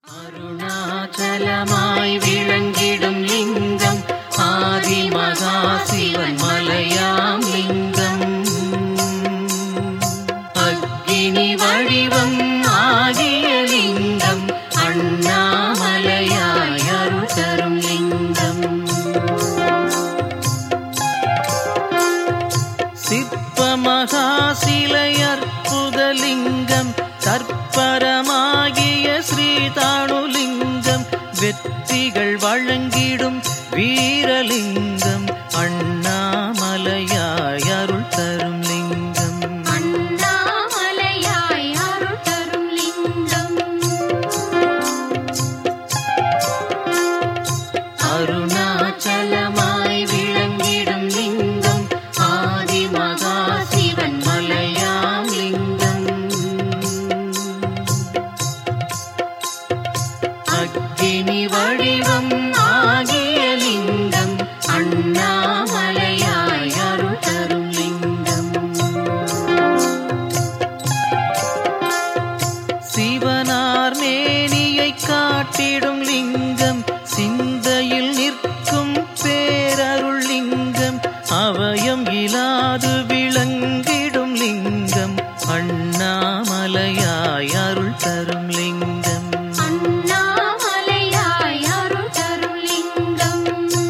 அருணாச்சலமாய் விளங்கிடும் லிங்கம் ஆதி மகா சிவன் மலையாம் லிங்கம் அக்கினி வடிவம் ஆகிய லிங்கம் அண்ணாமலையாய் அருள் தரும் லிங்கம் சிற்ப மகா சிலை அற்புதலிங்கம் தற்பரமாகிய ஸ்ரீதானுலிங்கம் வெற்றிகள் வழங்கிடும் வீரலிங்கம் அண்ணாமலையாய் அருள் தரும் லிங்கம் அண்ணாமலையாய் அருள் தரும் லிங்கம் அருணாச்சலமாய் விளங்கிடும் லிங்கம் ஆதி மகா சிவன் மலையாம் லிங்கம் அக்கினி வடிவம் ஆகிய லிங்கம் அண்ணாமலையாய் அருள் தரும் லிங்கம் சிவனார் மேனியை காட்டிடும் லிங்கம் சிந்தையில் நிற்கும் பேரருள் லிங்கம் அவயம் இலாது விளங்கிடும் லிங்கம் அண்ணாமலையாய் அருள் தரும் லிங்கம் அண்ணாமலையாய் அருள் தரும் லிங்கம்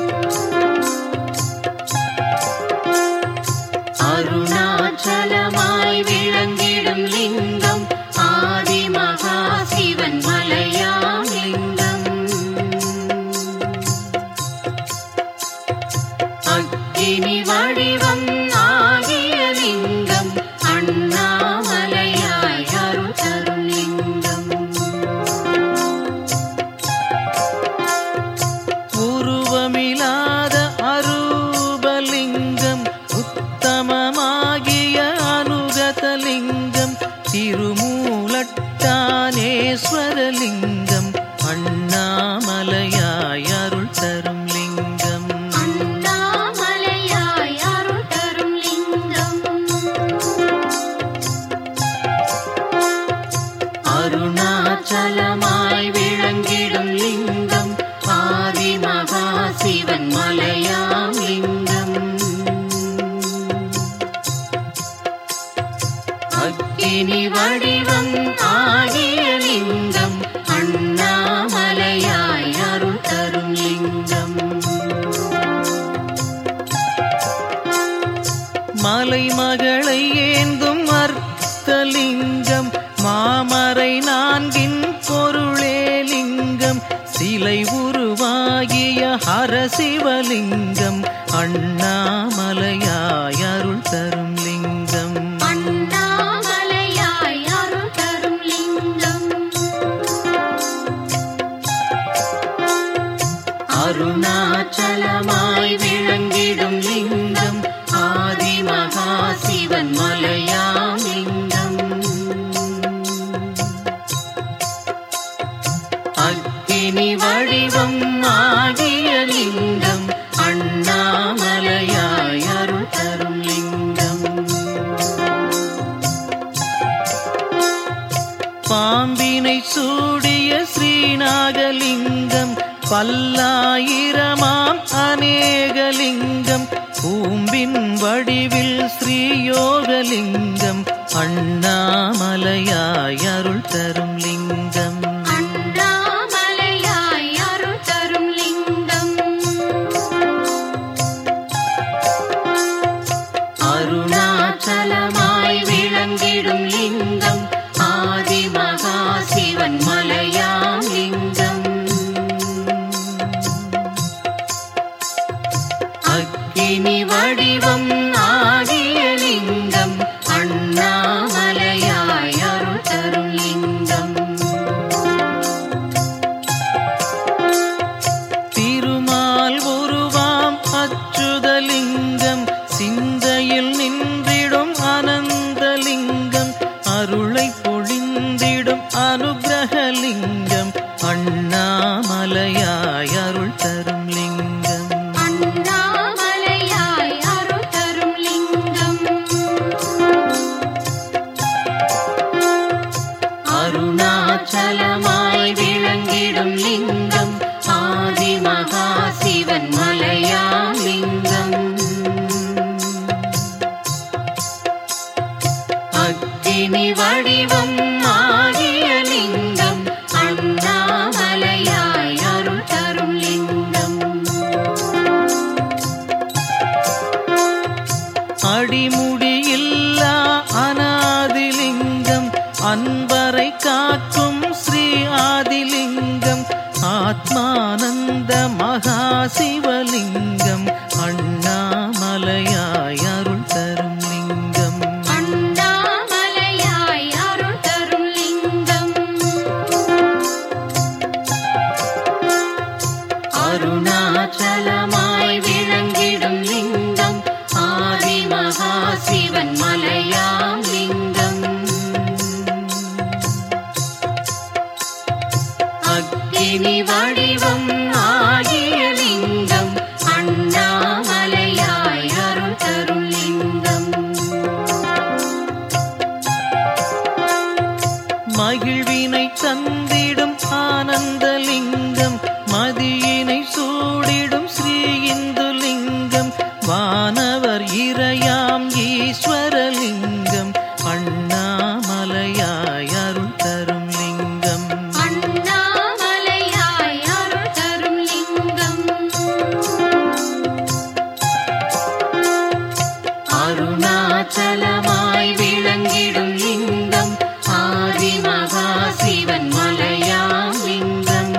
அருணாச்சலமாய் விளங்கிடும் லிங்கம் ஆதி மகா சிவன் மலையாம் லிங்கம் அக்கினி வடிவம் ஆகிய லிங்கம் அண்ணாமலையாய் அருள் தரும் லிங்கம் உருவமில்லாத அரூபலிங்கம் உத்தமமாகிய அனுகதலிங்கம் திருமூலட்டானேஸ்வரலிங்கம் அண்ணாமலையாய் அருள் தரும் லிங்கம் அண்ணாமலையாய் அருள் தரும் லிங்கம் அருணாச்சலமாய் விளங்கிடும் லிங்கம் ஆதி மகா சிவன் மலையாம் லிங்கம் அக்கினி வடிவம் ஆகிய லிங்கம் அண்ணாமலையாய் அருள் தரும் லிங்கம் மலை மகளை ஏந்தும் அர்த்தலிங்கம் மாமரை நான்கின் பொருளே லிங்கம் சிலை உருவாகிய ஹரசிவலிங்கம் அண்ணாமலையாய் அருள் தரும் லிங்கம் அண்ணாமலையாய் அருள் தரும் லிங்கம் அருணாச்சலமாய் விளங்கிடும் லிங்கம் ஆதி மகா சிவன் மலையாம் லிங்கம் அக்கினி வடிவம் ஆகிய லிங்கம் அண்ணாமலையாய் அருள் தரும் லிங்கம் பாம்பினை சூடிய ஸ்ரீநாகலிங்கம் பல்லாயிரமாம் அநேகலிங்கம் பூம்பின் வடிவில் ஸ்ரீயோகலிங்கம் அண்ணாமலையாய் அருள் தரும் லிங்கம் அண்ணாமலையாய் அருள் தரும் லிங்கம் அருணாச்சலமாய் விளங்கிடும் லிங்கம் ஆதி மகா சிவன் மலையாம் லிங்கம் அக்கினி வடிவம் ஆகிய லிங்கம் அண்ணாமலையாய் அருள் தரும் லிங்கம் திருமால் உருவாம் அச்சுதலிங்கம் சிந்தையில் நின்றிடும் அனந்தலிங்கம் அருளை பொழிந்திடும் அனுகிரகலிங்கம் அண்ணாமலையாய் அருள் தரும் லிங்கம் அண்ணாமலையாய் அருள் தரும் லிங்கம் அருணாச்சலமாய் விளங்க ஆத்மானந்த மகாசிவலிங்கம் அண்ணாமலையாய் அருள் தரும் லிங்கம் அண்ணாமலையாய் அருள் தரும் லிங்கம் அருணாச்சலமாய் விளங்கிடும் லிங்கம் ஆதி மகா சிவன் மலையாம் லிங்கம் அக்கினி வடிவம் ஆகிய லிங்கம் அண்ணாமலையாய் அருள் தரும் லிங்கம் மகிழ்வினை தந்திடும் ஆனந்தலிங்கம் மதியினை சூடிடும் ஸ்ரீ இந்துலிங்கம் வானவர் இறையாம் ஈஸ்வரலிங்கம் அண்ணாமலையாய் அருள் தரும் லிங்கம் அண்ணாமலையாய் அருள் தரும் லிங்கம் அருணாச்சலமாய் விளங்கிடும் லிங்கம் ஆதி மகா சிவன் மலையாம் லிங்கம்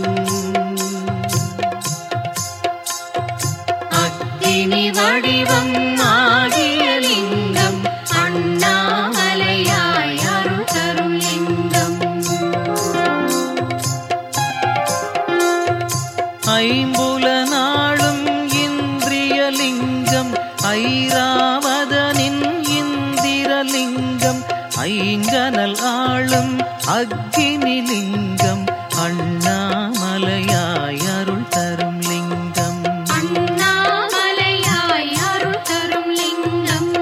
அக்கினி வடிவம் ஆகிய லிங்கம் அண்ணாமலையாய் அருள் தரும் லிங்கம் ஐம்புல நாளும் இந்திரியலிங்கம் ஐராவதனின் இந்திரலிங்கம் ஐங்கனல் ஆளும் அக்கினிலிங்கம் அண்ணாமலையாய் அருள் தரும் லிங்கம் அண்ணாமலையாய் அருள் தரும் லிங்கம்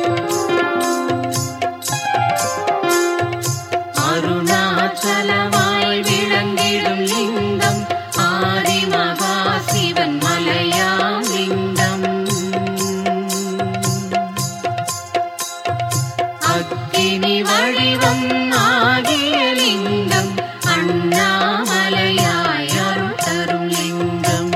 அருணாச்சலமாய் விளங்கிடும் லிங்கம் ஆதி மகா சிவன் மலையாம் லிங்கம் அக்கினி வடிவம் ஆகிய லிங்கம் அண்ணாமலையாய் அருள் தரும் லிங்கம்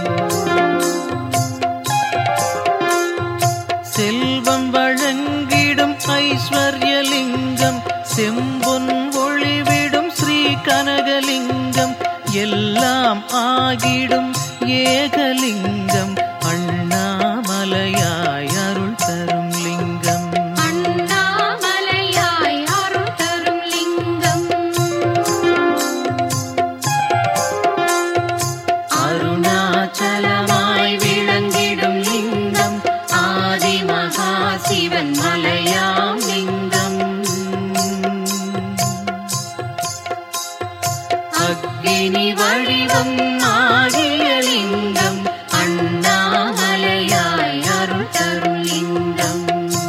செல்வம் வழங்கிடும் ஐஸ்வர்யலிங்கம் செம்பொன் ஒளிவிடும் ஸ்ரீ கனகலிங்கம் எல்லாம் ஆகிடும் ஏகலிங்கம் அண்ணாமலையாய் அருள் தரும் லிங்கம் அண்ணாமலையாய் அருள் தரும் லிங்கம் அருணாச்சலமாய் விளங்கிடும் லிங்கம் ஆதி மகா சிவன் மலையாம் லிங்கம் அக்கினி வடிவம் ஆகிய லிங்கம் அண்ணாமலையாய் அருள் தரும் லிங்கம்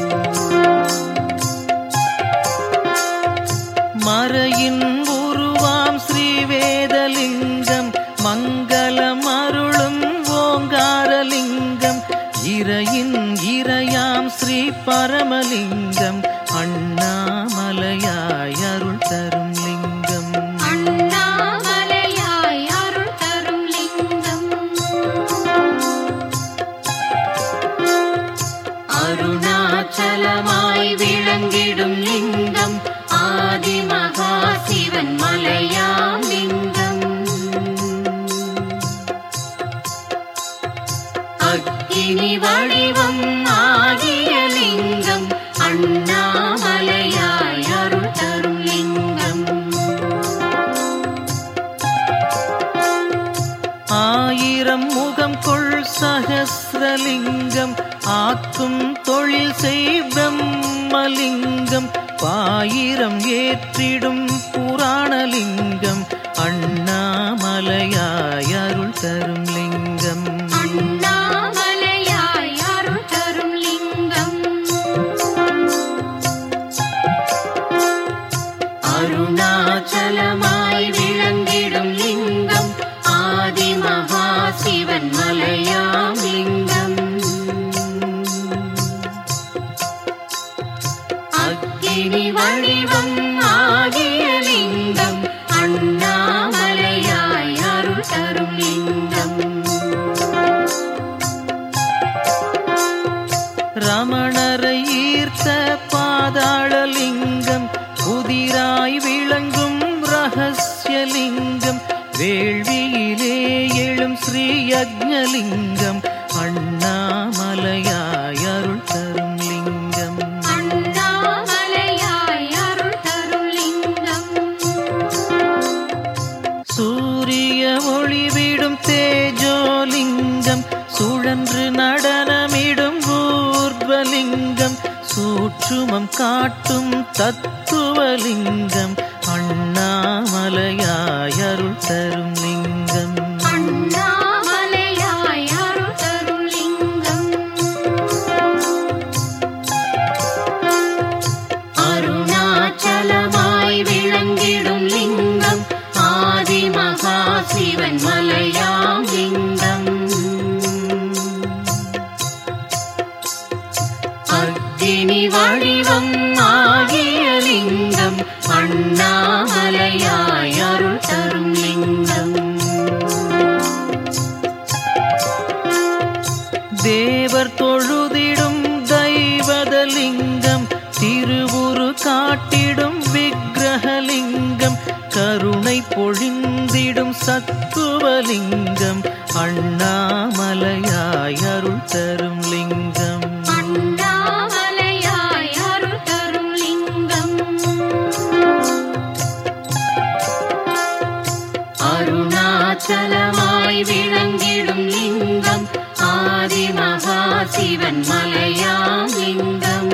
மறையின் உருவாம் ஸ்ரீவேதலிங்கம் மங்களம் அருளும் ஓங்காரலிங்கம் இறையின் இறையாம் ஸ்ரீ பரமலிங்கம் அண்ணாமலையாய் அருள் தரும் லிங்கம் அண்ணாமலையாய் அருள் தரும் லிங்கம் அருணாச்சலமாய் விளங்கிடும் லிங்கம் ஆதி மகா சிவன் மலையாம் லிங்கம் அக்கினி வடிவம் ஆகிய லிங்கம் அண்ணாமலையாய் அருள் தரும் லிங்கம் ஆயிரம் முகம் கொள் சகசிரலிங்கம் ஆக்கும் தொழில் செய் பிரம்மலிங்கம் பாயிரம் ஏற்றிடும் புராணலிங்கம் அண்ணாமலையாய் அருள் தரும் லிங்கம் அண்ணாமலையாய் அருள் தரும் லிங்கம் அருணாச்சலமாய் விளங்கிடும் லிங்கம் ஆதி மகா சிவன் மலையாம் லிங்கம் அக்கினி வடிவம் ஆகிய லிங்கம் அண்ணாமலையாய் அருள் தரும் லிங்கம் ரமணரை ஈர்த்த பாதாளலிங்கம் புதிராய் விளங்கும் ரகசியலிங்கம் வேள்வியில் யக்ஞலிங்கம் அண்ணாமலையாய் அருள் தரும் லிங்கம் அண்ணாமலையாய் அருள் தரும் லிங்கம் சூரிய ஒளிவிடும் தேஜோலிங்கம் சுழன்று நடனமிடும் ஊர்வலிங்கம் சூற்றுமம் காட்டும் தத்துவலிங்கம் அண்ணாமலையாய் அருள் தரும் லிங்கம் அண்ணாமலையாய் அருள் தரும் லிங்கம் அருணாச்சலமாய் விளங்கிடும் லிங்கம் ஆதி மகா சிவன் மலையாம் லிங்கம் அக்னி வடிவம் ஆகிய லிங்கம் அண்ணாமலையாய் அருள் தரும் லிங்கம் தேவர் தொழுதிடும் தெய்வதலிங்கம் திருவுரு காட்டிடும் விக்கிரகலிங்கம் கருணை பொழிந்திடும் சத்துவலிங்கம் அண்ணாமலையாய் அருள் தரும் லிங்கம் அண்ணாமலையாய் அருள் தரும் லிங்கம் அருணாச்சலமாய் விளங்கிடும் லிங்கம் ஆதி மகா சிவன் மலையாம் லிங்கம்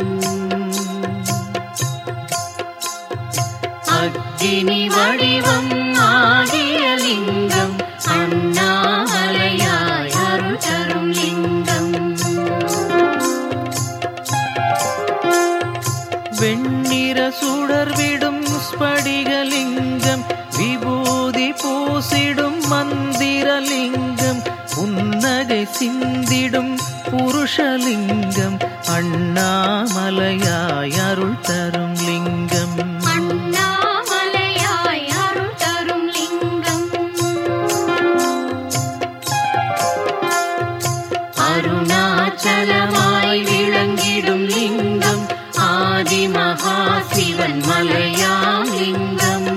அக்னி வடிவம் ஆகிய லிங்கம் அண்ணாமலையாய் அருள் தரும் லிங்கம் வெண்ணிற சுடர்விடும் ஸ்படிகலிங்கம் விபூதி பூசிடும் மந்திரலிங்கம் புன்னகை சிந்திடும் புருஷலிங்கம் அண்ணாமலையாய் அருள் தரும் லிங்கம் அண்ணாமலையாய் அருள் தரும் லிங்கம் அருணாச்சலமாய் விளங்கிடும் லிங்கம் ஆதி மகா சிவன் மலையாம் லிங்கம்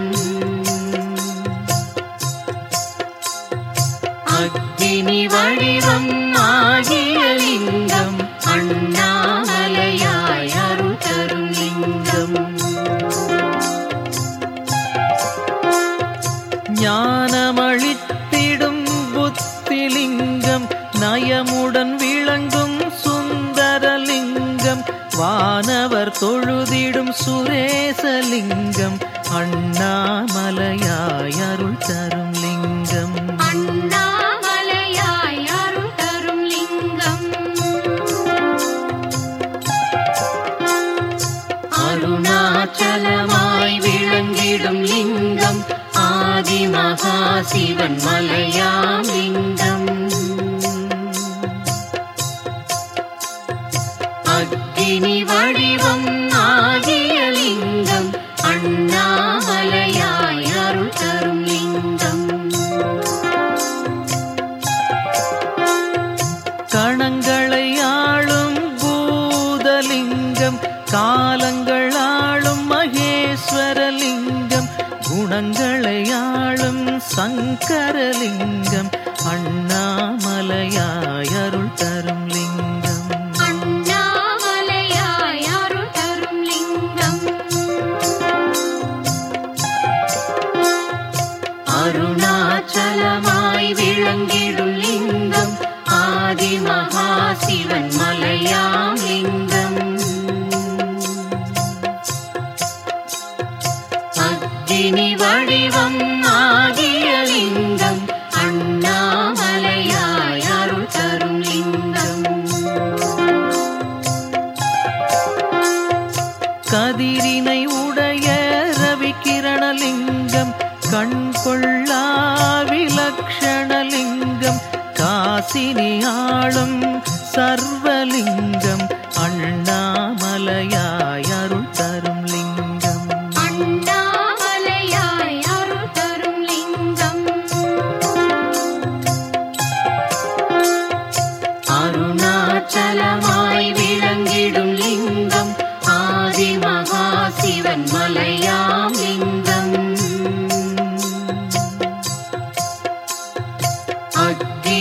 அக்னி வடிவம் ஆகிய லிங்கம் அண்ணாமலையாய் அருள் தரும் லிங்கம் ஞானமளித்திடும் புத்திலிங்கம் நயமுடன் விளங்கும் சுந்தரலிங்கம் வானவர் தொழுதிடும் சுரேசலிங்கம் அண்ணாமலையாய் அருள் தரும் லிங்கம் அண்ணாமலையாய் அருள் தரும் லிங்கம் அருணாச்சலமாய் விளங்கிடும் லிங்கம் ஆதி மகா சிவன் மலையாம் லிங்கம் அக்னி வடிவம் ஆகிய லிங்கம் அண்ணாமலையாய் அருள் தரும் லிங்கம் கணங்களை ஆளும் பூதலிங்கம் காலங்கள் ஆளும் மகேஸ்வரலிங்கம் குணங்களை ஆளும் சங்கரலிங்கம் அண்ணாமலையாய் அருள் தரும் லிங்கம் அண்ணாமலையாய் அருள் தரும் லிங்கம் அருணாச்சலமாய் விளங்கிடும் லிங்கம் ஆதி மகா சிவன் மலையாம் லிங்கம் அக்னி வடிவம் ஆகிய லிங்கம் அண்ணாமலையாய் அருள் தரும் லிங்கம் கதிரினை உடைய ரவிகிரணலிங்கம் கண் கொள்ளா விலக்ஷணலிங்கம் காசினி ஆளும் சர்வலிங்கம் அண்ணாமலையாய் அருள் தரும் லிங்கம் அண்ணாமலையாய் அருள் தரும் லிங்கம் அருணாச்சலமாய் விளங்கிடும் லிங்கம் ஆதி மகா சிவன் மலையாம் லிங்கம் அக்னி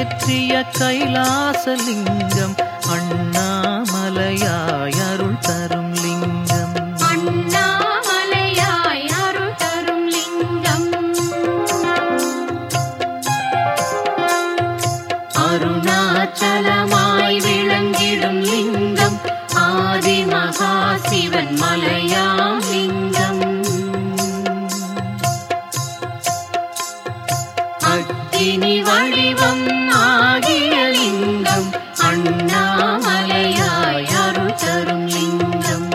ஏற்றிய கைலாசலிங்கம் அண்ணாமலையாய் அருள் தரும் லிங்கம் அண்ணாமலையாய் அருள் தரும் லிங்கம் அருணாச்சலமாய் விளங்கிடும் லிங்கம் ஆதி மகா சிவன் மலையாம் லிங்கம் அக்கினி வடிவம் ஆகிய லிங்கம் அண்ணாமலையாய் அருள் தரும் லிங்கம்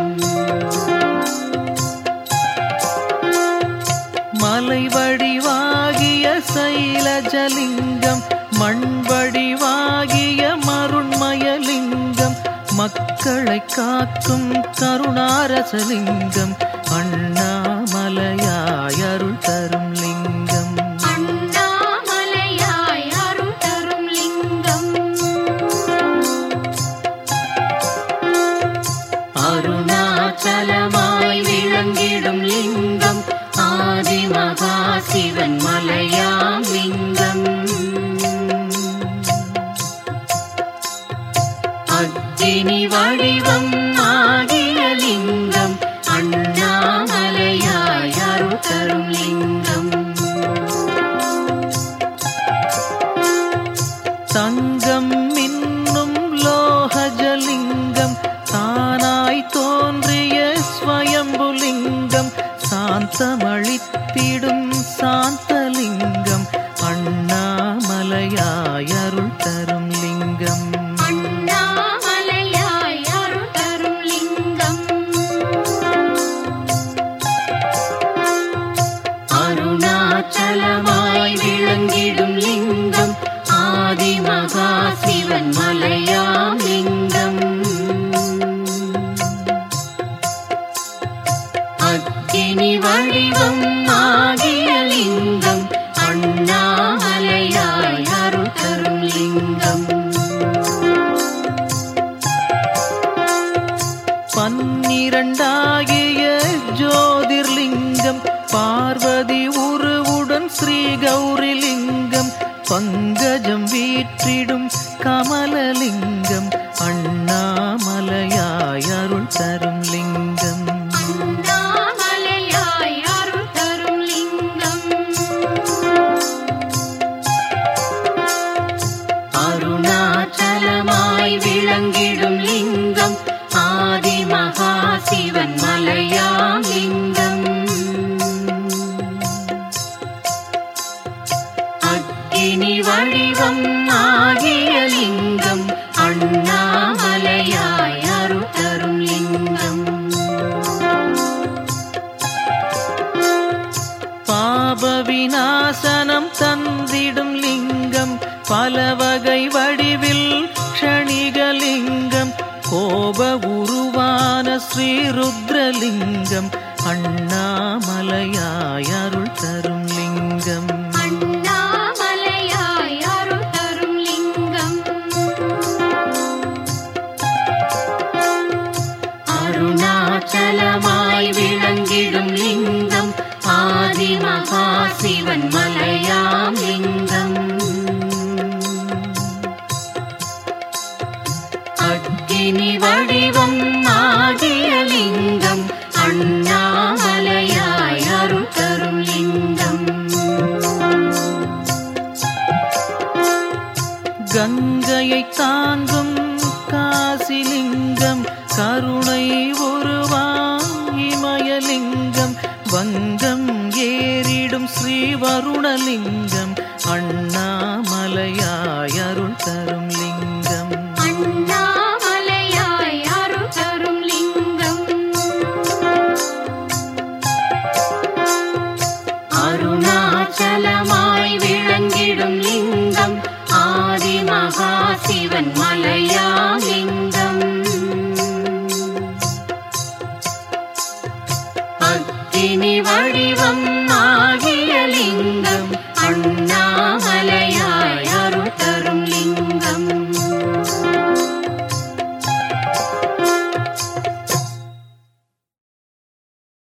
மலை வடிவாகிய சைலஜலிங்கம் மண் வடிவாகிய மருண்மயலிங்கம் மக்களை காக்கும் கருணாரசலிங்கம் அண்ணாமலையாய் அருள் தரும் லிங்கம் அண்ணாமலையாய் அருள் தரும் லிங்கம் அருணாச்சலமாய் விளங்கிடும் லிங்கம் ஆதி மகா சிவன் மலையாம் லிங்கம் அக்கினி வடிவம் ஆகிய லிங்கம் அண்ணாமலையாய் அருள் தரும் லிங்கம் தங்கம் மின்னும் லோகஜலிங்கம் தானாய் தோன்றிய ஸ்வயம்புலிங்கம் சாந்தமளித்திடும் சாந்தலிங்கம் அண்ணாமலையாய் அருள் தரும் லிங்கம் அண்ணாமலையாய் அருள் தரும் லிங்கம் அருணாச்சலமாய் விளங்கிடும் லிங்கம் ஆதி மகா சிவன் மலையாம் லிங்கம் அக்கினி வடிவம் ஆகிய லிங்கம் அண்ணாமலையாய் அருள் தரும் லிங்கம் பன்னிரண்டாகிய ஜோதிர்லிங்கம் பார்வதி உருவுடன் ஸ்ரீ கௌரிலிங்கம் பங்கஜம் வீற்றிடும் கமலலிங்கம் அண்ணாமலையாய் அருள் தரும் லிங்கம் அண்ணாமலையாய் அருள் தரும் லிங்கம் அருணாச்சலமாய் விளங்கிடும் லிங்கம் ஆதி மகா சிவன் மலையாம் லிங்கம் அக்கினி வடிவம் ஆகிய லிங்கம் அண்ணாமலையாய் அருள் தரும் லிங்கம் பாப விநாசனம் தந்திடும் லிங்கம் பல வகை வடிவில் க்ஷணிகலிங்கம் கோப உருவான ஸ்ரீருத்ரலிங்கம் அண்ணாமலையாய் அருள் தரும் லிங்கம் அண்ணாமலையாய் அருள் தரும் லிங்கம் அருணாச்சலமாய் விளங்கிடும் லிங்கம் ஆதி மகா சிவன் மலையாம் லிங்கம் அக்கினி வடிவம் ஆகிய லிங்கம் அண்ணாமலையாய் அருள் தரும் லிங்கம் கங்கையை தாங்கும் காசிலிங்கம் கருணை உருவாயிமயலிங்கம் வங்கம் ஏறிடும் ஸ்ரீவருணலிங்கம் அண்ணாமலையாய் அருள் தரும் லிங்கம் அண்ணாமலையாய் அருள் தரும் லிங்கம் அருணாச்சல